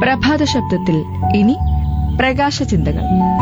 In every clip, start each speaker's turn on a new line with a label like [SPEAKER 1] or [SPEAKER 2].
[SPEAKER 1] പ്രഭാത ശബ്ദത്തിൽ ഇനി പ്രകാശ ചിന്തകൾ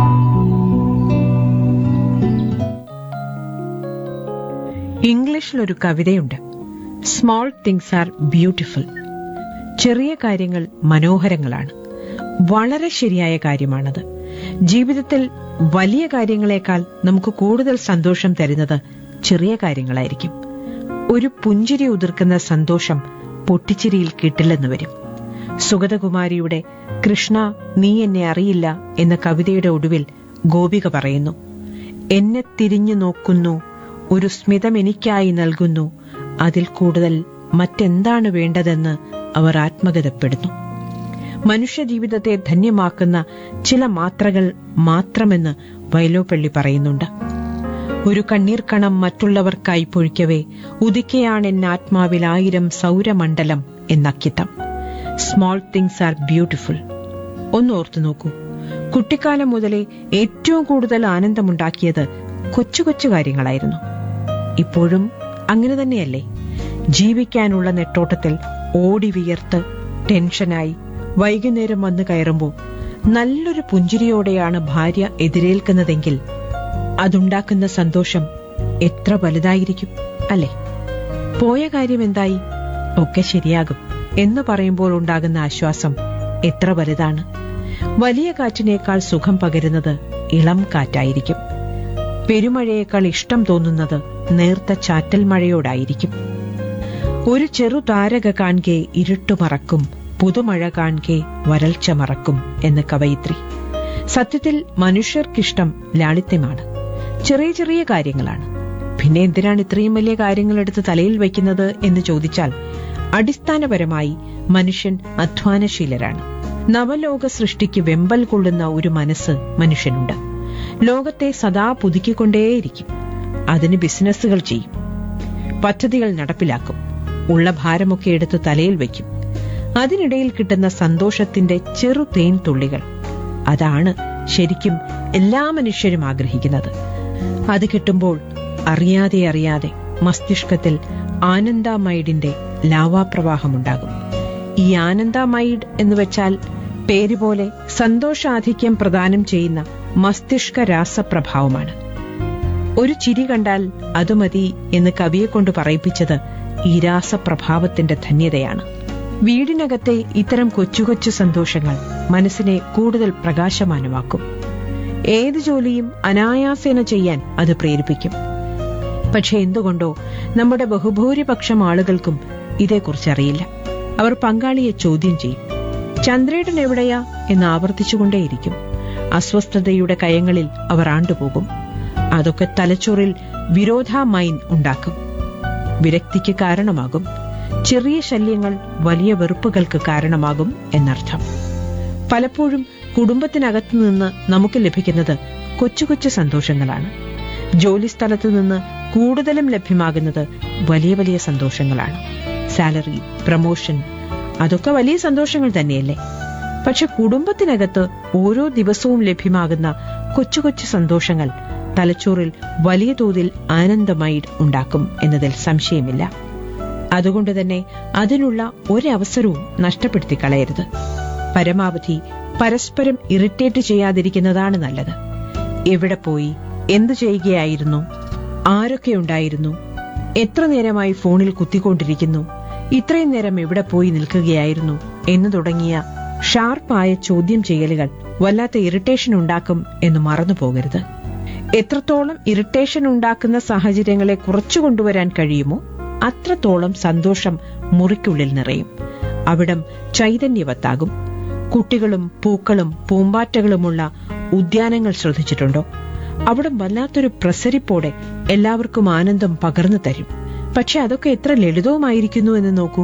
[SPEAKER 2] ഇംഗ്ലീഷിലൊരു കവിതയുണ്ട് സ്മോൾ തിങ്സ് ആർ ബ്യൂട്ടിഫുൾ ചെറിയ കാര്യങ്ങൾ മനോഹരങ്ങളാണ് വളരെ ശരിയായ കാര്യമാണത് ജീവിതത്തിൽ വലിയ കാര്യങ്ങളെക്കാൾ നമുക്ക് കൂടുതൽ സന്തോഷം തരുന്നത് ചെറിയ കാര്യങ്ങളായിരിക്കും ഒരു പുഞ്ചിരി ഉതിർക്കുന്ന സന്തോഷം പൊട്ടിച്ചിരിയിൽ കിട്ടില്ലെന്ന് വരും സുഗതകുമാരിയുടെ കൃഷ്ണ നീ എന്നെ അറിയില്ല എന്ന കവിതയുടെ ഒടുവിൽ ഗോപിക പറയുന്നു എന്നെ തിരിഞ്ഞു നോക്കുന്നു ഒരു സ്മിതം എനിക്കായി നൽകുന്നു അതിൽ കൂടുതൽ മറ്റെന്താണ് വേണ്ടതെന്ന് അവർ ആത്മഗതപ്പെടുന്നു മനുഷ്യജീവിതത്തെ ധന്യമാക്കുന്ന ചില മാത്രകൾ മാത്രമെന്ന് വയലോപ്പള്ളി പറയുന്നുണ്ട് ഒരു കണ്ണീർക്കണം മറ്റുള്ളവർക്കായി പൊഴിക്കവേ ഉദിക്കയാണ് എൻ ആത്മാവിൽ ആയിരം സൗരമണ്ഡലം എന്നക്കിത്തം സ്മോൾ തിങ്സ് ആർ ബ്യൂട്ടിഫുൾ ഒന്ന് ഓർത്തു നോക്കൂ കുട്ടിക്കാലം മുതലേ ഏറ്റവും കൂടുതൽ ആനന്ദമുണ്ടാക്കിയത് കൊച്ചു കൊച്ചു കാര്യങ്ങളായിരുന്നു ഇപ്പോഴും അങ്ങനെ തന്നെയല്ലേ ജീവിക്കാനുള്ള നെട്ടോട്ടത്തിൽ ഓടി വിയർത്ത് ടെൻഷനായി വൈകുന്നേരം വന്നു കയറുമ്പോൾ നല്ലൊരു പുഞ്ചിരിയോടെയാണ് ഭാര്യ എതിരേൽക്കുന്നതെങ്കിൽ അതുണ്ടാക്കുന്ന സന്തോഷം എത്ര വലുതായിരിക്കും അല്ലേ പോയ കാര്യം എന്തായി ഒക്കെ ശരിയാകും എന്ന് പറയുമ്പോൾ ഉണ്ടാകുന്ന ആശ്വാസം എത്ര വലുതാണ് വലിയ കാറ്റിനേക്കാൾ സുഖം പകരുന്നത് ഇളം കാറ്റായിരിക്കും പെരുമഴയേക്കാൾ ഇഷ്ടം തോന്നുന്നത് നേർത്ത ചാറ്റൽ മഴയോടായിരിക്കും ഒരു ചെറു താരക കാൺകെ ഇരുട്ടു മറക്കും പുതുമഴ കാൺകെ വരൾച്ച മറക്കും എന്ന് കവയിത്രി സത്യത്തിൽ മനുഷ്യർക്കിഷ്ടം ലാളിത്യമാണ് ചെറിയ ചെറിയ കാര്യങ്ങളാണ് പിന്നെ എന്തിനാണ് ഇത്രയും വലിയ കാര്യങ്ങൾ എടുത്ത് തലയിൽ വയ്ക്കുന്നത് എന്ന് ചോദിച്ചാൽ അടിസ്ഥാനപരമായി മനുഷ്യൻ അധ്വാനശീലരാണ് നവലോക സൃഷ്ടിക്ക് വെമ്പൽ കൊള്ളുന്ന ഒരു മനസ്സ് മനുഷ്യനുണ്ട് ലോകത്തെ സദാ പുതുക്കിക്കൊണ്ടേയിരിക്കും അതിന് ബിസിനസ്സുകൾ ചെയ്യും പദ്ധതികൾ നടപ്പിലാക്കും ഉള്ള ഭാരമൊക്കെ എടുത്ത് തലയിൽ വയ്ക്കും അതിനിടയിൽ കിട്ടുന്ന സന്തോഷത്തിന്റെ ചെറു തേൻ തുള്ളികൾ അതാണ് ശരിക്കും എല്ലാ മനുഷ്യരും ആഗ്രഹിക്കുന്നത് അത് കിട്ടുമ്പോൾ അറിയാതെ അറിയാതെ മസ്തിഷ്കത്തിൽ ആനന്ദമൈഡിന്റെ ലാവാപ്രവാഹമുണ്ടാകും ഈ ആനന്ദമൈഡ് എന്ന് വെച്ചാൽ പേര് പോലെ സന്തോഷാധിക്യം പ്രദാനം ചെയ്യുന്ന മസ്തിഷ്ക രാസപ്രഭാവമാണ് ഒരു ചിരി കണ്ടാൽ അത് മതി എന്ന് കവിയെ കൊണ്ട് പറയിപ്പിച്ചത് ഈ രാസപ്രഭാവത്തിന്റെ ധന്യതയാണ് വീടിനകത്തെ ഇത്തരം കൊച്ചു കൊച്ചു സന്തോഷങ്ങൾ മനസ്സിനെ കൂടുതൽ പ്രകാശമാനമാക്കും ഏത് ജോലിയും അനായാസേന ചെയ്യാൻ അത് പ്രേരിപ്പിക്കും പക്ഷെ എന്തുകൊണ്ടോ നമ്മുടെ ബഹുഭൂരിപക്ഷം ആളുകൾക്കും ഇതേക്കുറിച്ച് അറിയില്ല അവർ പങ്കാളിയെ ചോദ്യം ചെയ്യും ചന്ദ്രേട്ടൻ എവിടെയാ എന്ന് ആവർത്തിച്ചുകൊണ്ടേയിരിക്കും അസ്വസ്ഥതയുടെ കയങ്ങളിൽ അവർ ആണ്ടുപോകും അതൊക്കെ തലച്ചോറിൽ വിരോധാമൈൻ ഉണ്ടാക്കും വിരക്തിക്ക് കാരണമാകും ചെറിയ ശല്യങ്ങൾ വലിയ വെറുപ്പുകൾക്ക് കാരണമാകും എന്നർത്ഥം പലപ്പോഴും കുടുംബത്തിനകത്തു നിന്ന് നമുക്ക് ലഭിക്കുന്നത് കൊച്ചു കൊച്ചു സന്തോഷങ്ങളാണ് ജോലിസ്ഥലത്തു നിന്ന് കൂടുതലും ലഭ്യമാകുന്നത് വലിയ വലിയ സന്തോഷങ്ങളാണ് സാലറി പ്രമോഷൻ അതൊക്കെ വലിയ സന്തോഷങ്ങൾ തന്നെയല്ലേ പക്ഷെ കുടുംബത്തിനകത്ത് ഓരോ ദിവസവും ലഭ്യമാകുന്ന കൊച്ചു കൊച്ചു സന്തോഷങ്ങൾ തലച്ചോറിൽ വലിയ തോതിൽ ആനന്ദമായി ഉണ്ടാക്കും എന്നതിൽ സംശയമില്ല അതുകൊണ്ട് തന്നെ അതിനുള്ള ഒരവസരവും നഷ്ടപ്പെടുത്തി കളയരുത് പരമാവധി പരസ്പരം ഇറിറ്റേറ്റ് ചെയ്യാതിരിക്കുന്നതാണ് നല്ലത് എവിടെ പോയി എന്തു ചെയ്യുകയായിരുന്നു ആരൊക്കെ ഉണ്ടായിരുന്നു എത്ര നേരമായി ഫോണിൽ കുത്തിക്കൊണ്ടിരിക്കുന്നു ഇത്രയും നേരം എവിടെ പോയി നിൽക്കുകയായിരുന്നു എന്ന് തുടങ്ങിയ ഷാർപ്പായ ചോദ്യം ചെയ്യലുകൾ വല്ലാത്ത ഇറിറ്റേഷൻ ഉണ്ടാക്കും എന്ന് മറന്നു പോകരുത് എത്രത്തോളം ഇറിറ്റേഷൻ ഉണ്ടാക്കുന്ന സാഹചര്യങ്ങളെ കുറച്ചു കൊണ്ടുവരാൻ കഴിയുമോ അത്രത്തോളം സന്തോഷം മുറിക്കുള്ളിൽ നിറയും അവിടം ചൈതന്യവത്താകും കുട്ടികളും പൂക്കളും പൂമ്പാറ്റകളുമുള്ള ഉദ്യാനങ്ങൾ ശ്രദ്ധിച്ചിട്ടുണ്ടോ അവിടെ വല്ലാത്തൊരു പ്രസരിപ്പോടെ എല്ലാവർക്കും ആനന്ദം പകർന്നു തരും പക്ഷെ അതൊക്കെ എത്ര ലളിതവുമായിരിക്കുന്നു എന്ന് നോക്കൂ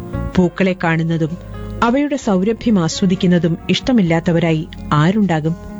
[SPEAKER 2] പൂക്കളെ കാണുന്നതും അവയുടെ സൗരഭ്യം ആസ്വദിക്കുന്നതും ഇഷ്ടമില്ലാത്തവരായി ആരുണ്ടാകും